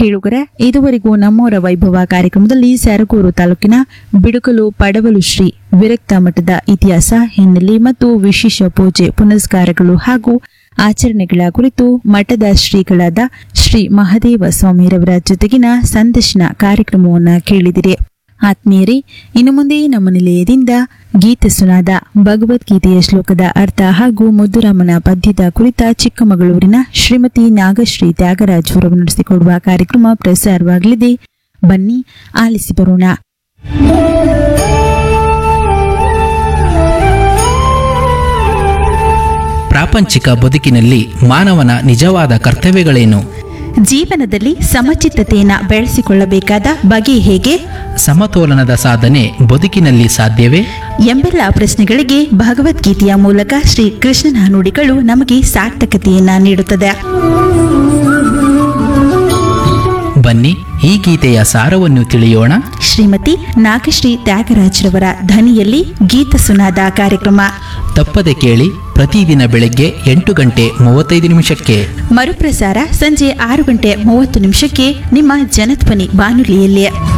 ಕೇಳುಗರೆ ಇದುವರೆಗೂ ನಮ್ಮೂರ ವೈಭವ ಕಾರ್ಯಕ್ರಮದಲ್ಲಿ ಸ್ಯಾರಗೂರು ತಾಲೂಕಿನ ಬಿಡುಕಲು ಪಡವಲು ಶ್ರೀ ವಿರಕ್ತ ಮಠದ ಇತಿಹಾಸ ಹಿನ್ನೆಲೆ ಮತ್ತು ವಿಶೇಷ ಪೂಜೆ ಪುನಸ್ಕಾರಗಳು ಹಾಗೂ ಆಚರಣೆಗಳ ಕುರಿತು ಮಠದ ಶ್ರೀಗಳಾದ ಶ್ರೀ ಮಹದೇವ ಸ್ವಾಮಿರವರ ಜೊತೆಗಿನ ಸಂದರ್ಶನ ಕಾರ್ಯಕ್ರಮವನ್ನು ಕೇಳಿದಿರಿ ಆತ್ಮೀಯರೇ ಇನ್ನು ಮುಂದೆ ನಮ್ಮ ನಿಲಯದಿಂದ ಗೀತ ಸುನಾದ ಭಗವದ್ಗೀತೆಯ ಶ್ಲೋಕದ ಅರ್ಥ ಹಾಗೂ ಮುದ್ದುರಾಮನ ಪದ್ಯದ ಕುರಿತ ಚಿಕ್ಕಮಗಳೂರಿನ ಶ್ರೀಮತಿ ನಾಗಶ್ರೀ ತ್ಯಾಗರಾಜ್ ಅವರು ನಡೆಸಿಕೊಡುವ ಕಾರ್ಯಕ್ರಮ ಪ್ರಸಾರವಾಗಲಿದೆ ಬನ್ನಿ ಆಲಿಸಿ ಬರೋಣ ಪ್ರಾಪಂಚಿಕ ಬದುಕಿನಲ್ಲಿ ಮಾನವನ ನಿಜವಾದ ಕರ್ತವ್ಯಗಳೇನು ಜೀವನದಲ್ಲಿ ಸಮಚಿತ್ತತೆಯನ್ನು ಬೆಳೆಸಿಕೊಳ್ಳಬೇಕಾದ ಬಗೆ ಹೇಗೆ ಸಮತೋಲನದ ಸಾಧನೆ ಬದುಕಿನಲ್ಲಿ ಸಾಧ್ಯವೇ ಎಂಬೆಲ್ಲ ಪ್ರಶ್ನೆಗಳಿಗೆ ಭಗವದ್ಗೀತೆಯ ಮೂಲಕ ಶ್ರೀ ಕೃಷ್ಣನ ನುಡಿಗಳು ನಮಗೆ ಸಾರ್ಥಕತೆಯನ್ನ ನೀಡುತ್ತದೆ ಬನ್ನಿ ಈ ಗೀತೆಯ ಸಾರವನ್ನು ತಿಳಿಯೋಣ ಶ್ರೀಮತಿ ನಾಗಶ್ರೀ ತ್ಯಾಗರಾಜ್ರವರ ಧ್ವನಿಯಲ್ಲಿ ಗೀತ ಸುನಾದ ಕಾರ್ಯಕ್ರಮ ತಪ್ಪದೆ ಕೇಳಿ ಪ್ರತಿದಿನ ಬೆಳಗ್ಗೆ ಎಂಟು ಗಂಟೆ ಮೂವತ್ತೈದು ನಿಮಿಷಕ್ಕೆ ಮರುಪ್ರಸಾರ ಸಂಜೆ ಆರು ಗಂಟೆ ಮೂವತ್ತು ನಿಮಿಷಕ್ಕೆ ನಿಮ್ಮ ಜನಧ್ವನಿ ಬಾನುಲಿಯಲ್ಲಿ